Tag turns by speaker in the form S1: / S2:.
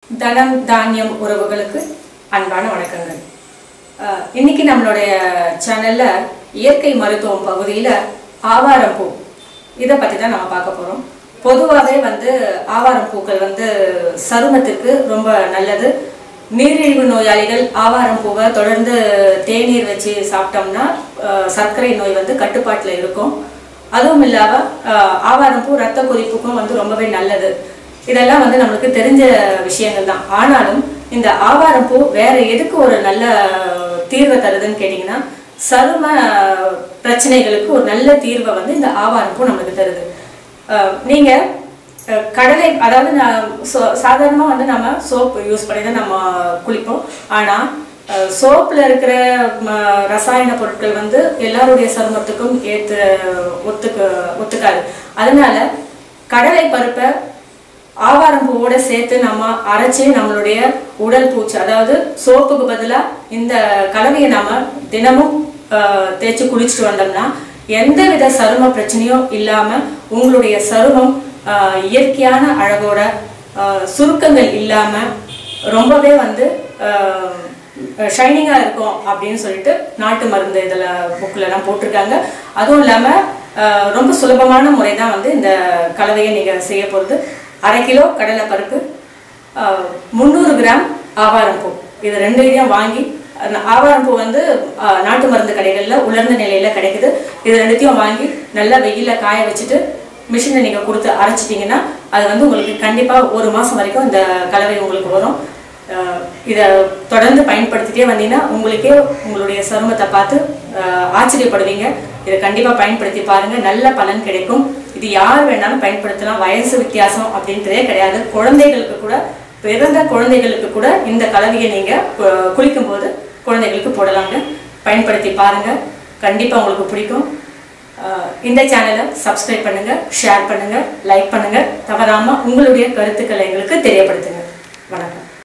S1: தனம் தானியம் உறவுகளுக்கு அன்பான வணக்கங்கள் அஹ், இன்னைக்கு நம்மளுடைய சேனல்ல இயற்கை மருத்துவம் பகுதியில் ஆவாரம் பூ இதை பற்றி தான் நம்ம பார்க்க போகிறோம் பொதுவாகவே வந்து ஆவாரம் பூக்கள் வந்து சருமத்திற்கு ரொம்ப நல்லது நீரிழிவு நோயாளிகள் ஆவாரம் பூவை தொடர்ந்து தேநீர் வச்சு சாப்பிட்டோம்னா அஹ், சர்க்கரை நோய் வந்து கட்டுப்பாட்டில் இருக்கும் அதுவும் இல்லாமல் ஆவாரம் பூ ரத்த கொதிப்புக்கும் வந்து ரொம்பவே நல்லது இதெல்லாம் வந்து நம்மளுக்கு தெரிஞ்ச விஷயங்கள் தான் ஆனாலும் இந்த ஆவாரம் பூ வேற எதுக்கு ஒரு நல்ல தீர்வை தருதுன்னு கேட்டிங்கன்னா சரும பிரச்சனைகளுக்கு ஒரு நல்ல தீர்வை வந்து இந்த ஆவாரம் பூ நம்மளுக்கு தருது அஹ் நீங்க அஹ் கடலை அதாவது நான் சோ- சாதாரணமா வந்து நம்ம சோப் யூஸ் பண்ணி தான் நம்ம குளிப்போம் ஆனா சோப்பில் இருக்கிற ம, ரசாயன பொருட்கள் வந்து எல்லாருடைய சருமத்துக்கும் ஏத்து ஒத்துக்க ஒத்துக்காது அதனால கடலை பருப்பை ஆவாரம் பூவோட சேர்த்து நம்ம அரைச்சி நம்மளுடைய உடல் பூச்சி அதாவது சோப்புக்கு பதிலா இந்த கலவையை நாம தினமும் ஆஹ், தேய்ச்சி குளிச்சுட்டு வந்தோம்னா எந்தவித சரும பிரச்சனையும் இல்லாம உங்களுடைய சருமம் ஆஹ், இயற்கையான அழகோட ஆஹ், சுருக்கங்கள் இல்லாம ரொம்பவே வந்து ஷைனிங்காக இருக்கும் அப்படின்னு சொல்லிட்டு நாட்டு மருந்து இதில் புக்கிலலாம் போட்டிருக்காங்க அதுவும் இல்லாமல் ரொம்ப சுலபமான முறை தான் வந்து இந்த கலவையை நீங்கள் செய்ய போகிறது அரை கிலோ கடலை பருப்பு முந்நூறு கிராம் ஆவாரம் பூ இது ரெண்டு இதையும் வாங்கி அந்த ஆவாரம் பூ வந்து அஹ், நாட்டு மருந்து கடைகளில் உலர்ந்த நிலையில் கிடைக்குது இது ரெண்டுத்தையும் வாங்கி நல்லா வெயிலில் காய வச்சுட்டு மிஷினை நீங்கள் கொடுத்து அரைச்சிட்டிங்கன்னா அது வந்து உங்களுக்கு கண்டிப்பாக ஒரு மாதம் வரைக்கும் இந்த கலவை உங்களுக்கு வரும் அஹ் இதை தொடர்ந்து பயன்படுத்திட்டே வந்தீங்கன்னா உங்களுக்கே உங்களுடைய சருமத்தை பார்த்து அஹ், ஆச்சரியப்படுவீங்க இதை கண்டிப்பாக பயன்படுத்தி பாருங்க நல்ல பலன் கிடைக்கும் இது யார் வேணாலும் பயன்படுத்தலாம் வயசு வித்தியாசம் அப்படின்றதே கிடையாது குழந்தைகளுக்கு கூட பிறந்த குழந்தைகளுக்கு கூட இந்த கலவையை நீங்கள் குளிக்கும்போது குழந்தைகளுக்கு போடலாங்க பயன்படுத்தி பாருங்க கண்டிப்பாக உங்களுக்கு பிடிக்கும் அஹ், இந்த சேனலை சப்ஸ்கிரைப் பண்ணுங்க ஷேர் பண்ணுங்க லைக் பண்ணுங்க தவறாம உங்களுடைய கருத்துக்களை எங்களுக்கு தெரியப்படுத்துங்க வணக்கம்